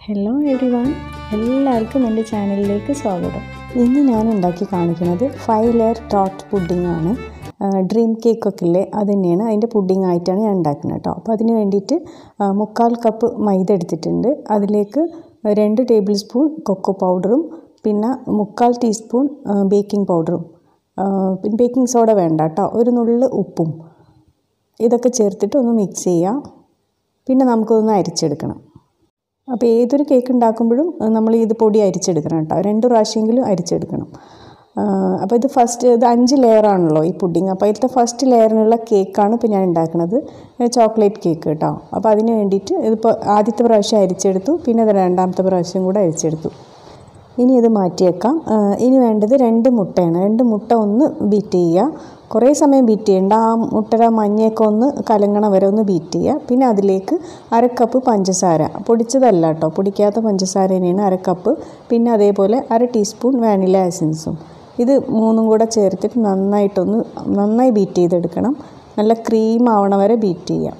hello every one എല്ലാവർക്കും എൻ്റെ ചാനലിലേക്ക് സ്വാഗതം ഇന്ന് ഞാൻ ഉണ്ടാക്കി കാണിക്കുന്നത് ഫൈവ് ലെയർ ടോട്ട് പുഡിംഗ് ആണ് ഡ്രീം കേക്കൊക്കെ ഇല്ലേ അത് തന്നെയാണ് അതിൻ്റെ പുഡിംഗ് ആയിട്ടാണ് ഞാൻ ഉണ്ടാക്കുന്നത് കേട്ടോ അപ്പോൾ അതിന് വേണ്ടിയിട്ട് ആ, മുക്കാൽ കപ്പ് മൈദ എടുത്തിട്ടുണ്ട് അതിലേക്ക് രണ്ട് ടേബിൾ സ്പൂൺ കൊക്കോ പൗഡറും പിന്നെ മുക്കാൽ ടീസ്പൂൺ ബേക്കിംഗ് പൗഡറും പിന്നെ ബേക്കിംഗ് സോഡ വേണ്ട കേട്ടോ ഒരു നുള്ളു ഉപ്പും ഇതൊക്കെ ചേർത്തിട്ട് ഒന്ന് മിക്സ് ചെയ്യാം പിന്നെ നമുക്കൊന്ന് അരിച്ചെടുക്കണം അപ്പോൾ ഏതൊരു കേക്ക് ഉണ്ടാക്കുമ്പോഴും അഹ് നമ്മൾ ഇത് പൊടി അരിച്ചെടുക്കണം കേട്ടോ രണ്ട് പ്രാവശ്യമെങ്കിലും അരിച്ചെടുക്കണം അപ്പോൾ ഇത് ഫസ്റ്റ് ഇത് അഞ്ച് ലെയറാണല്ലോ ഈ പുഡിങ് അപ്പോൾ ഇതിലത്തെ ഫസ്റ്റ് ലെയറിനുള്ള കേക്കാണ് ഇപ്പോൾ ഞാൻ ഉണ്ടാക്കുന്നത് ചോക്ലേറ്റ് കേക്ക് കേട്ടോ അപ്പോൾ അതിന് വേണ്ടിയിട്ട് ഇതിപ്പോൾ ആദ്യത്തെ പ്രാവശ്യം അരിച്ചെടുത്തു പിന്നെ ഇത് രണ്ടാമത്തെ പ്രാവശ്യം കൂടെ അരിച്ചെടുത്തു ഇനി ഇത് മാറ്റിയേക്കാം ആ, ഇനി വേണ്ടത് രണ്ട് മുട്ടയാണ് രണ്ട് മുട്ട ഒന്ന് ബീറ്റ് ചെയ്യുക കുറേ സമയം ബീറ്റ് ചെയ്യേണ്ട ആ മുട്ടയുടെ മഞ്ഞയൊക്കെ ഒന്ന് കലങ്ങണ വരെ ഒന്ന് ബീറ്റ് ചെയ്യുക പിന്നെ അതിലേക്ക് അര കപ്പ് പഞ്ചസാര പൊടിച്ചതല്ല കേട്ടോ പൊടിക്കാത്ത പഞ്ചസാര തന്നെയാണ് അര കപ്പ് പിന്നെ അതേപോലെ അര ടീസ്പൂൺ വാനില എസൻസും ഇത് മൂന്നും കൂടെ ചേർത്തിട്ട് നന്നായിട്ടൊന്ന് നന്നായി ബീറ്റ് ചെയ്തെടുക്കണം നല്ല ക്രീം ആവണ വരെ ബീറ്റ് ചെയ്യാം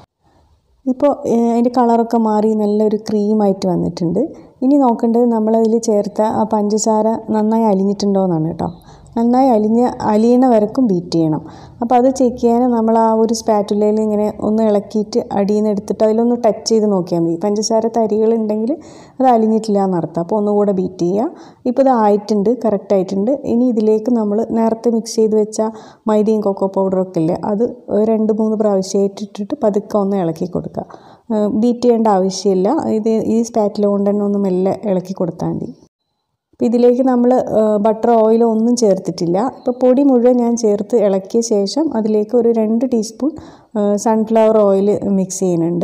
ഇപ്പോൾ അതിൻ്റെ കളറൊക്കെ മാറി നല്ലൊരു ക്രീമായിട്ട് വന്നിട്ടുണ്ട് ഇനി നോക്കേണ്ടത് നമ്മളതിൽ ചേർത്ത ആ പഞ്ചസാര നന്നായി അലിഞ്ഞിട്ടുണ്ടോ എന്നാണ് കേട്ടോ നന്നായി അലിഞ്ഞ് അലിയണ വരക്കും ബീറ്റ് ചെയ്യണം അപ്പോൾ അത് ചെക്ക് ചെയ്യാൻ നമ്മൾ ആ ഒരു സ്പാറ്റുലയിൽ ഇങ്ങനെ ഒന്ന് ഇളക്കിയിട്ട് അടിയിൽ നിന്ന് എടുത്തിട്ട് അതിലൊന്ന് ടച്ച് ചെയ്ത് നോക്കിയാൽ മതി പഞ്ചസാര തരികളുണ്ടെങ്കിൽ അത് അലിഞ്ഞിട്ടില്ല എന്നർത്ഥം അപ്പോൾ ഒന്നുകൂടെ ബീറ്റ് ചെയ്യുക ഇപ്പോൾ ഇത് ആയിട്ടുണ്ട് കറക്റ്റ് ആയിട്ടുണ്ട് ഇനി ഇതിലേക്ക് നമ്മൾ നേരത്തെ മിക്സ് ചെയ്ത് വെച്ച മൈദയും കൊക്കോ പൗഡറൊക്കെ ഇല്ലേ അത് രണ്ട് മൂന്ന് പ്രാവശ്യമായിട്ട് ഇട്ടിട്ട് പതുക്കെ ഒന്ന് ഇളക്കി കൊടുക്കുക ബീറ്റ് ചെയ്യേണ്ട ആവശ്യമില്ല ഇത് ഈ സ്പാറ്റില കൊണ്ട് തന്നെ ഒന്ന് മെല്ലെ ഇളക്കി കൊടുത്താൽ മതി അപ്പോൾ ഇതിലേക്ക് നമ്മൾ ബട്ടർ ഓയിൽ ഒന്നും ചേർത്തിട്ടില്ല ഇപ്പോൾ പൊടി മുഴുവൻ ഞാൻ ചേർത്ത് ഇളക്കിയ ശേഷം അതിലേക്ക് ഒരു രണ്ട് ടീസ്പൂൺ സൺഫ്ലവർ ഓയിൽ മിക്സ് ചെയ്യുന്നുണ്ട്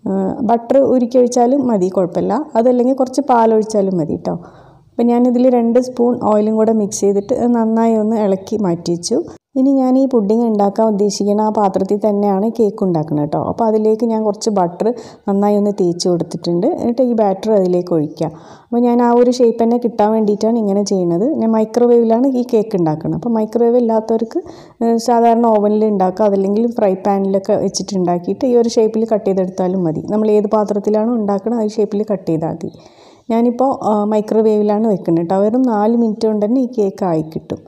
ബട്ടർ ഉരുക്കൊഴിച്ചാലും മതി കുഴപ്പമില്ല അതല്ലെങ്കിൽ കുറച്ച് പാലൊഴിച്ചാലും മതി കേട്ടോ അപ്പോൾ ഞാനിതിൽ രണ്ട് സ്പൂൺ ഓയിലും കൂടെ മിക്സ് ചെയ്തിട്ട് അത് നന്നായി ഒന്ന് ഇളക്കി മാറ്റി വെച്ചു ഇനി ഞാൻ ഈ പുഡിംഗ് ഉണ്ടാക്കാൻ ഉദ്ദേശിക്കുന്ന ആ പാത്രത്തിൽ തന്നെയാണ് കേക്ക് ഉണ്ടാക്കുന്നത് കേട്ടോ അപ്പോൾ അതിലേക്ക് ഞാൻ കുറച്ച് ബട്ടർ നന്നായി ഒന്ന് തേച്ച് കൊടുത്തിട്ടുണ്ട് എന്നിട്ട് ഈ ബാറ്റർ അതിലേക്ക് ഒഴിക്കുക അപ്പോൾ ഞാൻ ആ ഒരു ഷേപ്പ് തന്നെ കിട്ടാൻ വേണ്ടിയിട്ടാണ് ഇങ്ങനെ ചെയ്യുന്നത് ഞാൻ മൈക്രോവേവിലാണ് ഈ കേക്ക് ഉണ്ടാക്കുന്നത് അപ്പോൾ മൈക്രോവേവ് ഇല്ലാത്തവർക്ക് ഏഹ്, സാധാരണ ഓവനിൽ ഉണ്ടാക്കുക അതല്ലെങ്കിൽ ഫ്രൈ പാനിലൊക്കെ വെച്ചിട്ട് ഉണ്ടാക്കിയിട്ട് ഈ ഒരു ഷേപ്പിൽ കട്ട് ചെയ്തെടുത്താലും മതി നമ്മൾ ഏത് പാത്രത്തിലാണോ ഉണ്ടാക്കുന്നത് ആ ഷേപ്പിൽ കട്ട് ചെയ്താൽ മതി ഞാനിപ്പോൾ മൈക്രോവേവിലാണ് വെക്കുന്നത് കേട്ടോ വെറും നാല് മിനിറ്റ് കൊണ്ട് തന്നെ ഈ കേക്ക് ആയി കിട്ടും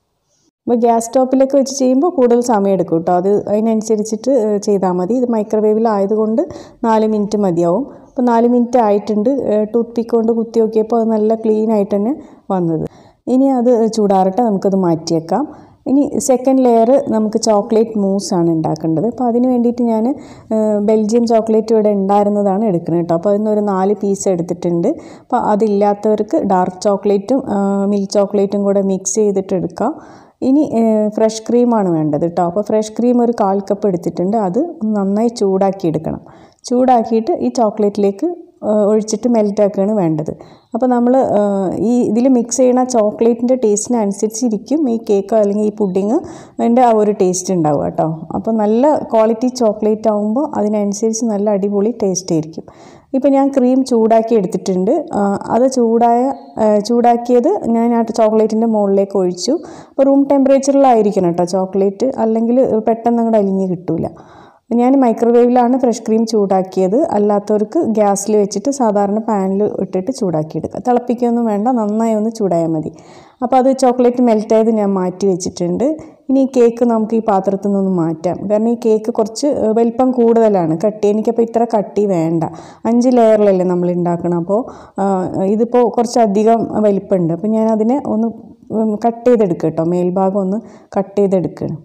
അപ്പോൾ ഗ്യാസ് സ്റ്റോപ്പിലൊക്കെ വെച്ച് ചെയ്യുമ്പോൾ കൂടുതൽ സമയം എടുക്കും കേട്ടോ അത് അതിനനുസരിച്ചിട്ട് ഏഹ്, ചെയ്താൽ മതി ഇത് മൈക്രോവേവിലായതുകൊണ്ട് നാല് മിനിറ്റ് മതിയാവും അപ്പോൾ നാല് മിനിറ്റ് ആയിട്ടുണ്ട് ടൂത്ത് പിക്ക് കൊണ്ട് കുത്തി നോക്കിയപ്പോൾ അത് നല്ല ക്ലീൻ ആയിട്ട് തന്നെ വന്നത് ഇനി അത് ചൂടാറട്ടെ നമുക്കത് മാറ്റിയേക്കാം ഇനി സെക്കൻഡ് ലെയർ നമുക്ക് ചോക്ലേറ്റ് മൂസാണ് ഉണ്ടാക്കേണ്ടത് അപ്പോൾ അതിന് വേണ്ടിയിട്ട് ഞാൻ ബെൽജിയം ചോക്ലേറ്റ് ഇവിടെ ഉണ്ടായിരുന്നതാണ് എടുക്കുന്നത് കേട്ടോ അപ്പോൾ അതിന് ഒരു നാല് പീസ് എടുത്തിട്ടുണ്ട് അപ്പോൾ അതില്ലാത്തവർക്ക് ഡാർക്ക് ചോക്ലേറ്റും മിൽക്ക് ചോക്ലേറ്റും കൂടെ മിക്സ് ചെയ്തിട്ട് എടുക്കാം ഇനി ഫ്രഷ് ക്രീമാണ് വേണ്ടത് കേട്ടോ അപ്പോൾ ഫ്രഷ് ക്രീം ഒരു കാൽ കപ്പ് എടുത്തിട്ടുണ്ട് അത് നന്നായി ചൂടാക്കി എടുക്കണം ചൂടാക്കിയിട്ട് ഈ ചോക്ലേറ്റിലേക്ക് ഒഴിച്ചിട്ട് മെൽറ്റാക്കുകയാണ് വേണ്ടത് അപ്പോൾ നമ്മൾ ഈ ഇതിൽ മിക്സ് ചെയ്യുന്ന ചോക്ലേറ്റിൻ്റെ ടേസ്റ്റിനനുസരിച്ചിരിക്കും ഈ കേക്ക് അല്ലെങ്കിൽ ഈ പുഡിങ് അതിൻ്റെ ആ ഒരു ടേസ്റ്റ് ഉണ്ടാവുക കേട്ടോ അപ്പോൾ നല്ല ക്വാളിറ്റി ചോക്ലേറ്റ് ആകുമ്പോൾ അതിനനുസരിച്ച് നല്ല അടിപൊളി ടേസ്റ്റ് ആയിരിക്കും ഇപ്പോൾ ഞാൻ ക്രീം ചൂടാക്കി എടുത്തിട്ടുണ്ട് ആ, അത് ചൂടായ ആ, ചൂടാക്കിയത് ഞാൻ ആ ചോക്ലേറ്റിൻ്റെ മുകളിലേക്ക് ഒഴിച്ചു അപ്പോൾ റൂം ടെമ്പറേച്ചറിലായിരിക്കണം കേട്ടോ ചോക്ലേറ്റ് അല്ലെങ്കിൽ പെട്ടെന്ന് അങ്ങോട്ട് അലിഞ്ഞ് കിട്ടൂല ഞാൻ മൈക്രോവേവിലാണ് ഫ്രഷ് ക്രീം ചൂടാക്കിയത് അല്ലാത്തവർക്ക് ഗ്യാസിൽ വെച്ചിട്ട് സാധാരണ പാനിൽ ഇട്ടിട്ട് ചൂടാക്കിയെടുക്കുക തിളപ്പിക്കുകയൊന്നും വേണ്ട നന്നായി ഒന്ന് ചൂടായാൽ മതി അപ്പോൾ അത് ചോക്ലേറ്റ് മെൽറ്റായത് ഞാൻ മാറ്റി വെച്ചിട്ടുണ്ട് ഇനി ഈ കേക്ക് നമുക്ക് ഈ പാത്രത്തിൽ നിന്നൊന്ന് മാറ്റാം കാരണം ഈ കേക്ക് കുറച്ച് ഏഹ്, വലിപ്പം കൂടുതലാണ് കട്ടി എനിക്കപ്പോൾ ഇത്ര കട്ടി വേണ്ട അഞ്ച് ലെയറിലല്ലേ നമ്മൾ ഉണ്ടാക്കണം അപ്പോൾ ആ, ഇതിപ്പോൾ കുറച്ചധികം വലിപ്പമുണ്ട് അപ്പോൾ ഞാൻ അതിനെ ഒന്ന് കട്ട് ചെയ്തെടുക്കുക കേട്ടോ മേൽഭാഗം ഒന്ന് കട്ട് ചെയ്തെടുക്കണം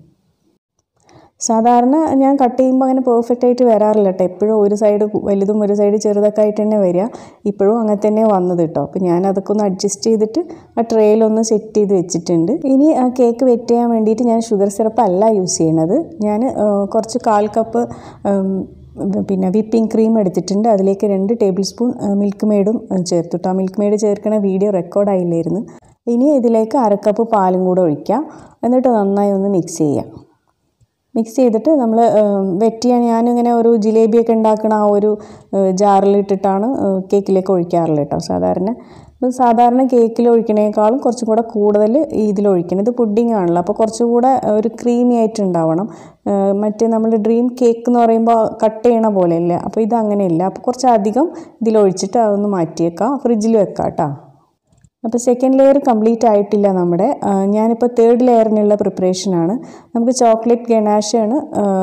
സാധാരണ ഞാൻ കട്ട് ചെയ്യുമ്പോൾ അങ്ങനെ പെർഫെക്റ്റ് ആയിട്ട് വരാറില്ല കേട്ടോ എപ്പോഴും ഒരു സൈഡ് വലുതും ഒരു സൈഡ് ചെറുതൊക്കെ ആയിട്ട് തന്നെ വരിക ഇപ്പോഴും അങ്ങനെ തന്നെ വന്നത് കേട്ടോ അപ്പോൾ ഞാൻ അതൊക്കെ ഒന്ന് അഡ്ജസ്റ്റ് ചെയ്തിട്ട് ആ ട്രേയിലൊന്ന് സെറ്റ് ചെയ്ത് വെച്ചിട്ടുണ്ട് ഇനി ആ കേക്ക് വെറ്റ് ചെയ്യാൻ വേണ്ടിയിട്ട് ഞാൻ ഷുഗർ സിറപ്പ് അല്ല യൂസ് ചെയ്യണത് ഞാൻ ആ, കുറച്ച് കാൽ കപ്പ് ഉം, പിന്നെ വിപ്പിംഗ് ക്രീം എടുത്തിട്ടുണ്ട് അതിലേക്ക് രണ്ട് ടേബിൾ സ്പൂൺ മിൽക്ക് മെയ്ഡും ചേർത്തു കേട്ടോ മിൽക്ക് മെയ്ഡ് ചേർക്കണ വീഡിയോ റെക്കോർഡായില്ലായിരുന്നു ഇനി ഇതിലേക്ക് അരക്കപ്പ് പാലും കൂടെ ഒഴിക്കാം എന്നിട്ട് നന്നായി ഒന്ന് മിക്സ് ചെയ്യാം മിക്സ് ചെയ്തിട്ട് നമ്മൾ വെറ്റ് ചെയ്യാൻ ഞാനിങ്ങനെ ഒരു ജിലേബിയൊക്കെ ഉണ്ടാക്കണ ആ ഒരു ജാറിലിട്ടിട്ടാണ് കേക്കിലേക്ക് ഒഴിക്കാറുള്ളത് കേട്ടോ സാധാരണ അപ്പോൾ സാധാരണ കേക്കിൽ ഒഴിക്കണേക്കാളും കുറച്ചും കൂടെ കൂടുതൽ ഇതിൽ ഒഴിക്കണം ഇത് പുഡിംഗ് ആണല്ലോ അപ്പോൾ കുറച്ചും കൂടെ ഒരു ക്രീമി ആയിട്ട് ഉണ്ടാവണം ഏഹ് മറ്റേ നമ്മൾ ഡ്രീം കേക്ക് എന്ന് പറയുമ്പോൾ കട്ട് ചെയ്യണ പോലെയല്ലേ അപ്പോൾ ഇത് അങ്ങനെയില്ല അപ്പോൾ കുറച്ചധികം ഇതിലൊഴിച്ചിട്ട് അതൊന്ന് മാറ്റിയേക്കാം ഫ്രിഡ്ജിൽ വെക്കാം കേട്ടോ അപ്പോൾ സെക്കൻഡ് ലെയർ കംപ്ലീറ്റ് ആയിട്ടില്ല നമ്മുടെ ആ, ഞാനിപ്പോൾ തേർഡ് ലെയറിനുള്ള പ്രിപ്പറേഷനാണ് നമുക്ക് ചോക്ലേറ്റ് ഗനാഷാണ്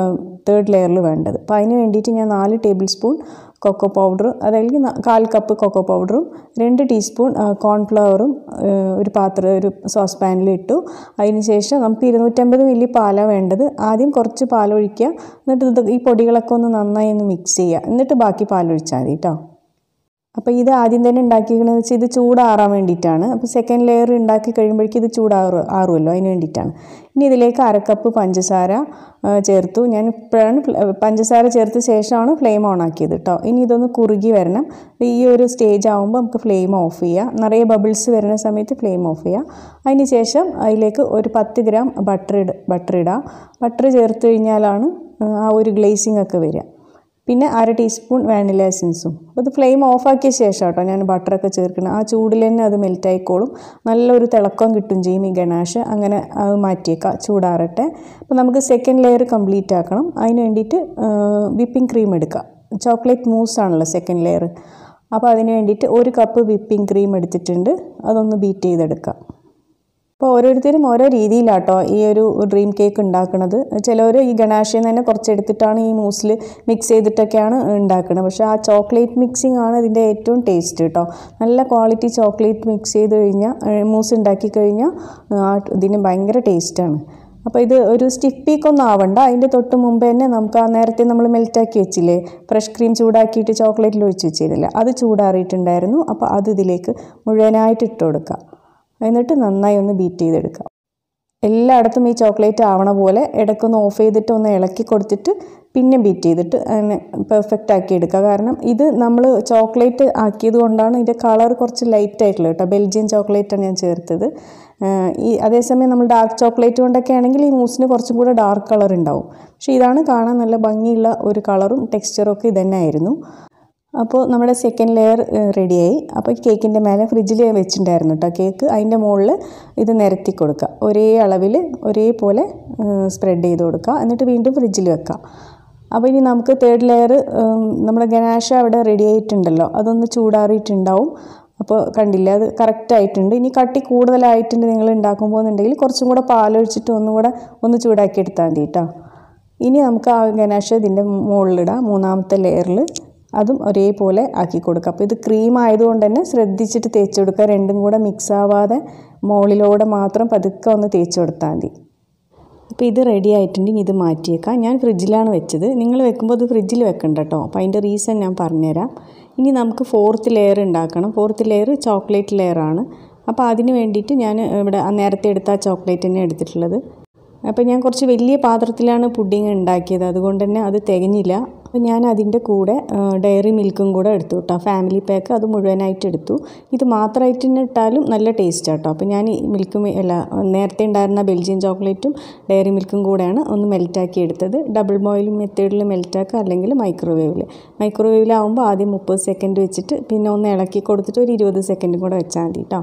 തേർഡ് ലെയറിൽ വേണ്ടത് അപ്പോൾ അതിന് വേണ്ടിയിട്ട് ഞാൻ നാല് ടേബിൾ സ്പൂൺ കൊക്കോ പൗഡർ അതായത് ന- കാൽ കപ്പ് കൊക്കോ പൗഡറും രണ്ട് ടീസ്പൂൺ കോൺഫ്ലവറും ഒരു പാത്രം ഒരു സോസ് പാനിൽ ഇട്ടു അതിന് ശേഷം നമുക്ക് ഇരുന്നൂറ്റമ്പത് മില്ലി പാലാണ് വേണ്ടത് ആദ്യം കുറച്ച് പാലൊഴിക്കുക എന്നിട്ട് ഇത് ഈ പൊടികളൊക്കെ ഒന്ന് നന്നായി ഒന്ന് മിക്സ് ചെയ്യുക എന്നിട്ട് ബാക്കി പാലൊഴിച്ചാൽ മതി കേട്ടോ അപ്പോൾ ഇത് ആദ്യം തന്നെ ഉണ്ടാക്കിയിരിക്കണമെന്ന് വെച്ചാൽ ഇത് ചൂടാറാൻ വേണ്ടിയിട്ടാണ് അപ്പോൾ സെക്കൻഡ് ലെയർ ഉണ്ടാക്കി കഴിയുമ്പോഴേക്കും ഇത് ചൂടാറു ആറുമല്ലോ അതിന് വേണ്ടിയിട്ടാണ് ഇനി ഇതിലേക്ക് അരക്കപ്പ് പഞ്ചസാര ആ, ചേർത്തു ഞാൻ ഇപ്പോഴാണ് ഫ്ല- പഞ്ചസാര ചേർത്ത ശേഷമാണ് ഫ്ലെയിം ഓൺ ആക്കിയത് കേട്ടോ ഇനി ഇതൊന്ന് കുറുകി വരണം ഈ ഒരു സ്റ്റേജ് ആകുമ്പോൾ നമുക്ക് ഫ്ലെയിം ഓഫ് ചെയ്യാം നിറയെ ബബിൾസ് വരുന്ന സമയത്ത് ഫ്ലെയിം ഓഫ് ചെയ്യാം അതിന് ശേഷം അതിലേക്ക് ഒരു പത്ത് ഗ്രാം ബട്ടർ ഇട ബട്ടർ ഇടാം ബട്ടർ ചേർത്ത് കഴിഞ്ഞാലാണ് ആ ഒരു ഗ്ലേസിംഗ് ഒക്കെ വരിക പിന്നെ അര ടീസ്പൂൺ വാനില എസൻസും അപ്പോൾ ഇത് ഫ്ലെയിം ഓഫാക്കിയ ശേഷം കേട്ടോ ഞാൻ ബട്ടറൊക്കെ ചേർക്കണം ആ ചൂടിൽ തന്നെ അത് മെൽറ്റ് ആയിക്കോളും നല്ലൊരു തിളക്കം കിട്ടും ചെയ്യും ഈ ഗണാഷ് അങ്ങനെ അത് മാറ്റിയേക്കാം ചൂടാറട്ടെ അപ്പോൾ നമുക്ക് സെക്കൻഡ് ലെയർ കംപ്ലീറ്റ് ആക്കണം അതിന് വേണ്ടിയിട്ട് വിപ്പിംഗ് ക്രീം എടുക്കാം ചോക്ലേറ്റ് മൂസ് ആണല്ലോ സെക്കൻഡ് ലെയർ അപ്പോൾ അതിന് വേണ്ടിയിട്ട് ഒരു കപ്പ് വിപ്പിംഗ് ക്രീം എടുത്തിട്ടുണ്ട് അതൊന്ന് ബീറ്റ് ചെയ്തെടുക്കാം അപ്പോൾ ഓരോരുത്തരും ഓരോ രീതിയിലാട്ടോ ഈ ഒരു ഡ്രീം കേക്ക് ഉണ്ടാക്കുന്നത് ചിലവർ ഈ ഗണാശയിൽ തന്നെ കുറച്ചെടുത്തിട്ടാണ് ഈ മൂസിൽ മിക്സ് ചെയ്തിട്ടൊക്കെയാണ് ഉണ്ടാക്കുന്നത് പക്ഷേ ആ ചോക്ലേറ്റ് മിക്സിംഗ് ആണ് ഇതിൻ്റെ ഏറ്റവും ടേസ്റ്റ് കേട്ടോ നല്ല ക്വാളിറ്റി ചോക്ലേറ്റ് മിക്സ് ചെയ്ത് കഴിഞ്ഞാൽ മൂസ് ഉണ്ടാക്കി കഴിഞ്ഞാൽ ആ ഇതിന് ഭയങ്കര ടേസ്റ്റാണ് അപ്പോൾ ഇത് ഒരു സ്റ്റിഫ് പീക്കൊന്നും ആവണ്ട അതിൻ്റെ തൊട്ട് മുമ്പ് തന്നെ നമുക്ക് ആ നേരത്തെ നമ്മൾ മെൽറ്റാക്കി വെച്ചില്ലേ ഫ്രഷ് ക്രീം ചൂടാക്കിയിട്ട് ചോക്ലേറ്റിൽ ഒഴിച്ച് വെച്ചിരുന്നില്ല അത് ചൂടാറിയിട്ടുണ്ടായിരുന്നു അപ്പോൾ അത് ഇതിലേക്ക് മുഴുവനായിട്ട് ഇട്ട് കൊടുക്കുക എന്നിട്ട് നന്നായി ഒന്ന് ബീറ്റ് ചെയ്തെടുക്കുക എല്ലായിടത്തും ഈ ചോക്ലേറ്റ് ആവണ പോലെ ഇടയ്ക്കൊന്ന് ഓഫ് ചെയ്തിട്ട് ഒന്ന് ഇളക്കി കൊടുത്തിട്ട് പിന്നെ ബീറ്റ് ചെയ്തിട്ട് അങ്ങനെ പെർഫെക്റ്റ് ആക്കി എടുക്കുക കാരണം ഇത് നമ്മൾ ചോക്ലേറ്റ് ആക്കിയത് കൊണ്ടാണ് ഇതിൻ്റെ കളർ കുറച്ച് ലൈറ്റ് ആയിട്ടുള്ളത് കേട്ടോ ബെൽജിയൻ ചോക്ലേറ്റാണ് ഞാൻ ചേർത്തത് ആഹ് ഈ അതേസമയം നമ്മൾ ഡാർക്ക് ചോക്ലേറ്റ് കൊണ്ടൊക്കെ ആണെങ്കിൽ ഈ മൂസിന് കുറച്ചും കൂടെ ഡാർക്ക് കളർ ഉണ്ടാവും പക്ഷേ ഇതാണ് കാണാൻ നല്ല ഭംഗിയുള്ള ഒരു കളറും ടെക്സ്ചറും ഒക്കെ ഇതന്നെ ആയിരുന്നു അപ്പോൾ നമ്മുടെ സെക്കൻഡ് ലെയർ റെഡിയായി അപ്പോൾ കേക്കിൻ്റെ മേലെ ഫ്രിഡ്ജിൽ വെച്ചിട്ടുണ്ടായിരുന്നു കേട്ടോ കേക്ക് അതിൻ്റെ മുകളിൽ ഇത് നിരത്തി കൊടുക്കുക ഒരേ അളവിൽ ഒരേപോലെ സ്പ്രെഡ് ചെയ്ത് കൊടുക്കുക എന്നിട്ട് വീണ്ടും ഫ്രിഡ്ജിൽ വെക്കുക അപ്പോൾ ഇനി നമുക്ക് തേർഡ് ലെയർ നമ്മുടെ ഗനാഷ അവിടെ റെഡി ആയിട്ടുണ്ടല്ലോ അതൊന്ന് ചൂടാറിയിട്ടുണ്ടാവും അപ്പോൾ കണ്ടില്ല അത് കറക്റ്റ് ആയിട്ടുണ്ട് ഇനി കട്ടി കൂടുതലായിട്ടുണ്ട് നിങ്ങൾ ഉണ്ടാക്കുമ്പോൾ എന്നുണ്ടെങ്കിൽ കുറച്ചും കൂടെ പാലൊഴിച്ചിട്ട് ഒന്നും കൂടെ ഒന്ന് ചൂടാക്കി എടുത്താൽ മതി കേട്ടോ ഇനി നമുക്ക് ആ ഗനാഷ ഇതിൻ്റെ മുകളിലിടാം മൂന്നാമത്തെ ലെയറിൽ അതും ഒരേപോലെ ആക്കി കൊടുക്കുക അപ്പോൾ ഇത് ക്രീം ആയതുകൊണ്ട് തന്നെ ശ്രദ്ധിച്ചിട്ട് തേച്ച് കൊടുക്കുക രണ്ടും കൂടെ മിക്സ് ആവാതെ മുകളിലൂടെ മാത്രം പതുക്കെ ഒന്ന് തേച്ച് കൊടുത്താൽ മതി അപ്പോൾ ഇത് റെഡി ആയിട്ടുണ്ടെങ്കിൽ ഇത് മാറ്റിയേക്കാം ഞാൻ ഫ്രിഡ്ജിലാണ് വെച്ചത് നിങ്ങൾ വെക്കുമ്പോൾ അത് ഫ്രിഡ്ജിൽ വെക്കണ്ട കേട്ടോ അപ്പോൾ അതിൻ്റെ റീസൺ ഞാൻ പറഞ്ഞുതരാം ഇനി നമുക്ക് ഫോർത്ത് ലെയർ ഉണ്ടാക്കണം ഫോർത്ത് ലെയർ ചോക്ലേറ്റ് ലെയറാണ് അപ്പോൾ അതിന് വേണ്ടിയിട്ട് ഞാൻ ഇവിടെ ആ നേരത്തെ എടുത്ത ആ ചോക്ലേറ്റ് തന്നെ എടുത്തിട്ടുള്ളത് അപ്പോൾ ഞാൻ കുറച്ച് വലിയ പാത്രത്തിലാണ് പുഡിങ് ഉണ്ടാക്കിയത് അതുകൊണ്ട് തന്നെ അത് തികഞ്ഞില്ല അപ്പോൾ ഞാൻ അതിൻ്റെ കൂടെ ഡയറി മിൽക്കും കൂടെ എടുത്തു കേട്ടോ ഫാമിലി പാക്ക് അത് മുഴുവനായിട്ട് എടുത്തു ഇത് മാത്രമായിട്ട് തന്നെ ഇട്ടാലും നല്ല ടേസ്റ്റ് കേട്ടോ അപ്പോൾ ഞാൻ ഈ മിൽക്കും അല്ല നേരത്തെ ഉണ്ടായിരുന്ന ബെൽജിയൻ ചോക്ലേറ്റും ഡയറി മിൽക്കും കൂടെയാണ് ഒന്ന് മെൽറ്റാക്കി എടുത്തത് ഡബിൾ ബോയിൽ മെത്തേഡിൽ മെൽറ്റാക്കുക അല്ലെങ്കിൽ മൈക്രോവേവിൽ മൈക്രോവേവിലാവുമ്പോൾ ആദ്യം മുപ്പത് സെക്കൻഡ് വെച്ചിട്ട് പിന്നെ ഒന്ന് ഇളക്കി കൊടുത്തിട്ട് ഒരു ഇരുപത് സെക്കൻഡും കൂടെ വെച്ചാൽ മതി കേട്ടോ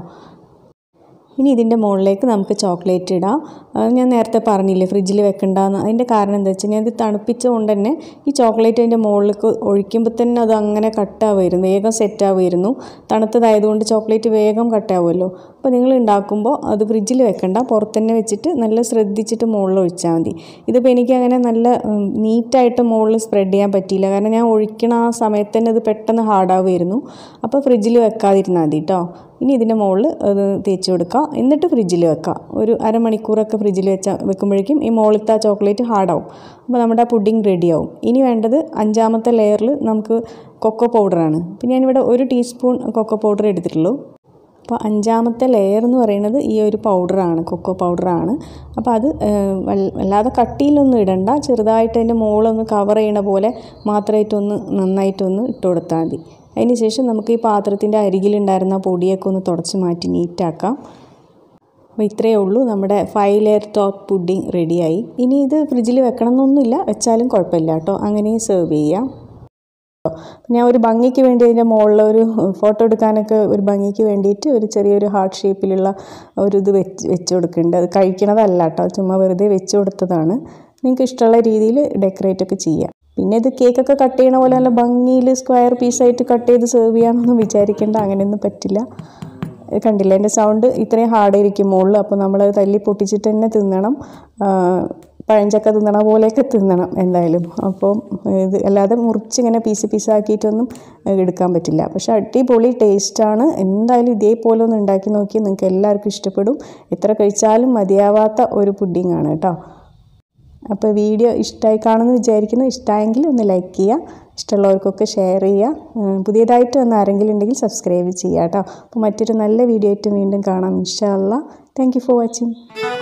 ഇനി ഇതിൻ്റെ മുകളിലേക്ക് നമുക്ക് ചോക്ലേറ്റ് ഇടാം അത് ഞാൻ നേരത്തെ പറഞ്ഞില്ലേ ഫ്രിഡ്ജിൽ വെക്കണ്ടെന്ന് അതിൻ്റെ കാരണം എന്താ വെച്ച് കഴിഞ്ഞാൽ ഇത് തണുപ്പിച്ചുകൊണ്ട് തന്നെ ഈ ചോക്ലേറ്റ് അതിൻ്റെ മുകളിലേക്ക് ഒഴിക്കുമ്പോൾ തന്നെ അത് അങ്ങനെ കട്ടാവുമായിരുന്നു വേഗം സെറ്റാവുമായിരുന്നു തണുത്തതായതുകൊണ്ട് ചോക്ലേറ്റ് വേഗം കട്ടാവുമല്ലോ അപ്പോൾ നിങ്ങൾ ഉണ്ടാക്കുമ്പോൾ അത് ഫ്രിഡ്ജിൽ വെക്കണ്ട പുറത്ത് തന്നെ വെച്ചിട്ട് നല്ല ശ്രദ്ധിച്ചിട്ട് മുകളിൽ ഒഴിച്ചാൽ മതി ഇതിപ്പോൾ എനിക്ക് അങ്ങനെ നല്ല നീറ്റായിട്ട് മുകളിൽ സ്പ്രെഡ് ചെയ്യാൻ പറ്റിയില്ല കാരണം ഞാൻ ഒഴിക്കണ ആ സമയത്ത് തന്നെ അത് പെട്ടെന്ന് ഹാർഡാവുമായിരുന്നു അപ്പോൾ ഫ്രിഡ്ജിൽ വെക്കാതിരുന്നാൽ മതി കേട്ടോ ഇനി ഇതിൻ്റെ മുകളിൽ അത് തേച്ച് കൊടുക്കുക എന്നിട്ട് ഫ്രിഡ്ജിൽ വെക്കുക ഒരു അരമണിക്കൂറൊക്കെ ഫ്രിഡ്ജിൽ വെച്ചാൽ വെക്കുമ്പോഴേക്കും ഈ മുകളിലത്തെ ആ ചോക്ലേറ്റ് ഹാർഡാവും അപ്പോൾ നമ്മുടെ ആ പുഡിംഗ് റെഡിയാവും ഇനി വേണ്ടത് അഞ്ചാമത്തെ ലെയറിൽ നമുക്ക് കൊക്കോ പൗഡറാണ് അപ്പോൾ ഞാനിവിടെ ഒരു ടീസ്പൂൺ കൊക്കോ പൗഡർ എടുത്തിട്ടുള്ളൂ അപ്പോൾ അഞ്ചാമത്തെ ലെയർ എന്ന് പറയുന്നത് ഈ ഒരു പൗഡറാണ് കൊക്കോ പൗഡറാണ് അപ്പോൾ അത് വല്ലാതെ കട്ടിയിലൊന്നും ഇടണ്ട ചെറുതായിട്ട് അതിൻ്റെ മുകളൊന്ന് കവർ ചെയ്യണ പോലെ മാത്രമായിട്ടൊന്ന് നന്നായിട്ടൊന്ന് ഇട്ട് കൊടുത്താൽ മതി അതിന് ശേഷം നമുക്ക് ഈ പാത്രത്തിൻ്റെ അരികിലുണ്ടായിരുന്ന പൊടിയൊക്കെ ഒന്ന് തുടച്ച് മാറ്റി നീറ്റാക്കാം അപ്പോൾ ഇത്രയേ ഉള്ളൂ നമ്മുടെ ഫൈവ് ലെയർ ടോപ്പ് പുഡിംഗ് റെഡിയായി ഇനി ഇത് ഫ്രിഡ്ജിൽ വെക്കണം എന്നൊന്നുമില്ല വെച്ചാലും കുഴപ്പമില്ല കേട്ടോ അങ്ങനെ സെർവ് ചെയ്യാം ഞാൻ ഒരു ഭംഗിക്ക് വേണ്ടി അതിൻ്റെ മുകളിൽ ഒരു ഫോട്ടോ എടുക്കാനൊക്കെ ഒരു ഭംഗിക്ക് വേണ്ടിയിട്ട് ഒരു ചെറിയൊരു ഹാർട്ട് ഷേപ്പിലുള്ള ഒരു ഇത് വെച്ച് വെച്ച് കൊടുക്കുന്നുണ്ട് അത് കഴിക്കണതല്ല കേട്ടോ ചുമ്മാ വെറുതെ വെച്ച് കൊടുത്തതാണ് നിങ്ങൾക്ക് ഇഷ്ടമുള്ള രീതിയിൽ ഡെക്കറേറ്റ് ഒക്കെ ചെയ്യാം പിന്നെ ഇത് കേക്കൊക്കെ കട്ട് ചെയ്യണ പോലെ നല്ല ഭംഗിയിൽ സ്ക്വയർ പീസായിട്ട് കട്ട് ചെയ്ത് സെർവ് ചെയ്യാമെന്നൊന്നും വിചാരിക്കേണ്ട അങ്ങനെയൊന്നും പറ്റില്ല കണ്ടില്ല എൻ്റെ സൗണ്ട് ഇത്രയും ഹാർഡായിരിക്കും മുകളിൽ അപ്പോൾ നമ്മൾ തല്ലി പൊട്ടിച്ചിട്ട് തന്നെ തിന്നണം പഴഞ്ചക്ക തിന്നണ പോലെയൊക്കെ തിന്നണം എന്തായാലും അപ്പോൾ ഇത് അല്ലാതെ മുറിച്ചിങ്ങനെ പീസ് പീസാക്കിയിട്ടൊന്നും എടുക്കാൻ പറ്റില്ല പക്ഷെ അടിപൊളി ടേസ്റ്റാണ് എന്തായാലും ഇതേപോലെ ഒന്ന് ഉണ്ടാക്കി നോക്കി നിങ്ങൾക്ക് എല്ലാവർക്കും ഇഷ്ടപ്പെടും എത്ര കഴിച്ചാലും മതിയാവാത്ത ഒരു പുഡിംഗ് ആണ് കേട്ടോ അപ്പോൾ വീഡിയോ ഇഷ്ടമായി കാണുമെന്ന് വിചാരിക്കുന്നു ഇഷ്ടമായെങ്കിൽ ഒന്ന് ലൈക്ക് ചെയ്യുക ഇഷ്ടമുള്ളവർക്കൊക്കെ ഷെയർ ചെയ്യുക പുതിയതായിട്ട് വന്ന ആരെങ്കിലും ഉണ്ടെങ്കിൽ സബ്സ്ക്രൈബ് ചെയ്യുക കേട്ടോ അപ്പോൾ മറ്റൊരു നല്ല വീഡിയോ ആയിട്ട് വീണ്ടും കാണാം ഇൻഷാല്ല താങ്ക് യു ഫോർ വാച്ചിങ്